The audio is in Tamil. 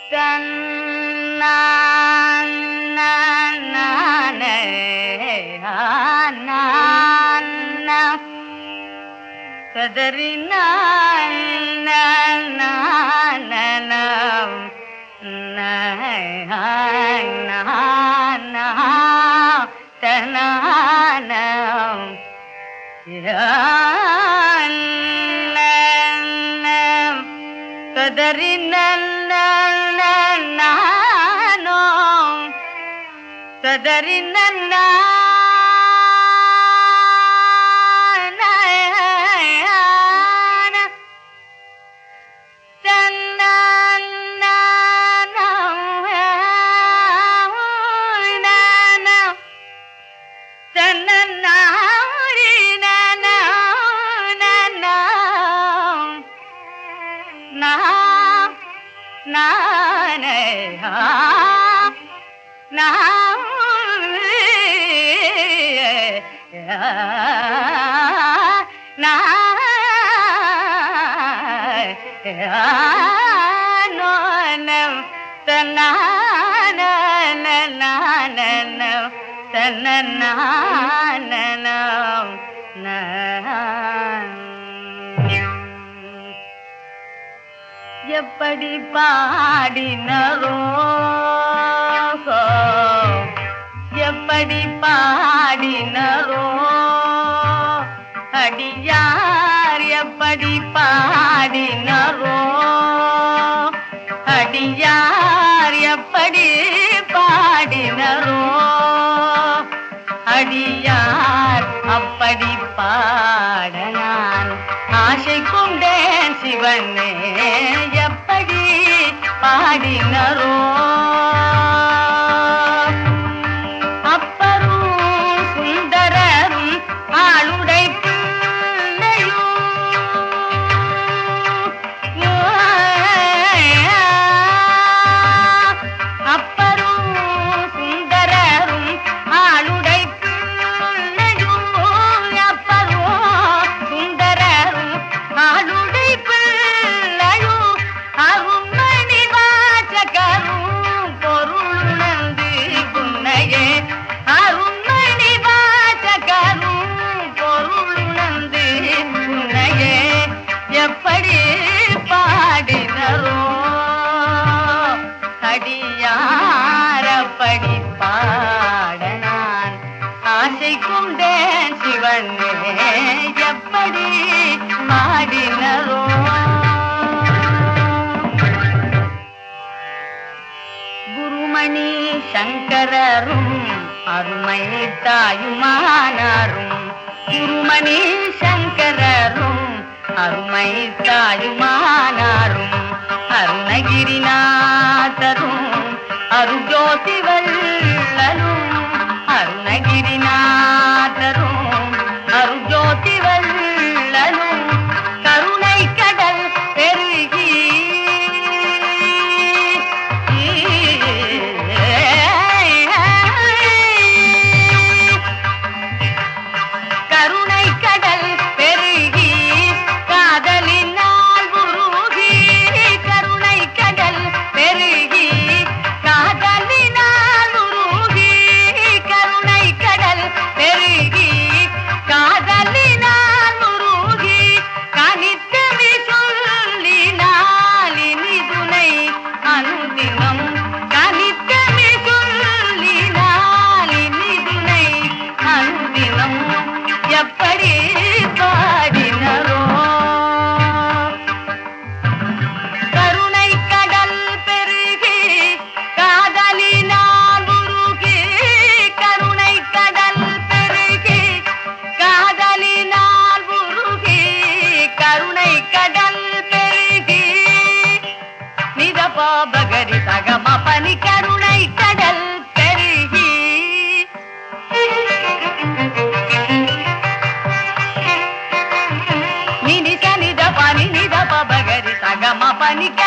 சதறி சதறி நானோ சதறி எப்படி பாடினரோ எப்படி பாடினரோ அடியார் எப்படி பாடினரோ அடியார் எப்படி பாடினரோ அடியார் அப்படி பாட நான் ஆசை கொண்டேன் சிவனே எப்படி பாடினரோ அப்பரும் சுந்தரரும் ஆளுடை பிள்ளையும் அப்பரும் சுந்தரரும் ஆளுடை பிள்ளையும் அப்பரும் சுந்தரரும் ஆளுடை பிள்ளையும் அருண்மணி வாசகரும் பொருளுணர்ந்து புன்னையே அருண்மணி வாசகரும் பொருளுணர்ந்து புன்னையே எப்படி பாடினரோ அடியாரப்படி பாட நான் ஆசை கொண்டேன் சிவனே எப்படி பாடினரோ குருமணி சங்கரரும் அருமை தாயுமானாரும் குருமணி சங்கரரும் அருமை தாயுமானாரும் அருணகிரிநாதரும் அருஜோதி வல்லலும் அருணகிரிநாதரும் அருஜோதி வல்லலும் கருணை கடல் பெருகி கருணை கடல் பெருகி காதலினால் உருகி கருணை கடல் பெருகி காதலினால் உருகி கருணை கடல் பெருகி காதலினால் உருகி கனித்தவி சொல்லினால் இனி துணை அனுதினம் கனித்தவி சொல்லினால் இனி துணை அனுதினம் எப்படி பாடினரோ கருணை கடல் பெருகி காதலினால் உருகி கருணை கடல் பெருகி காதலினால் உருகி கருணை கடல் பெருகி நிதபா பகரி சகம பனி கருணை கடல் பெருகி நிதி சனித பனி நித பகரி சகம பனி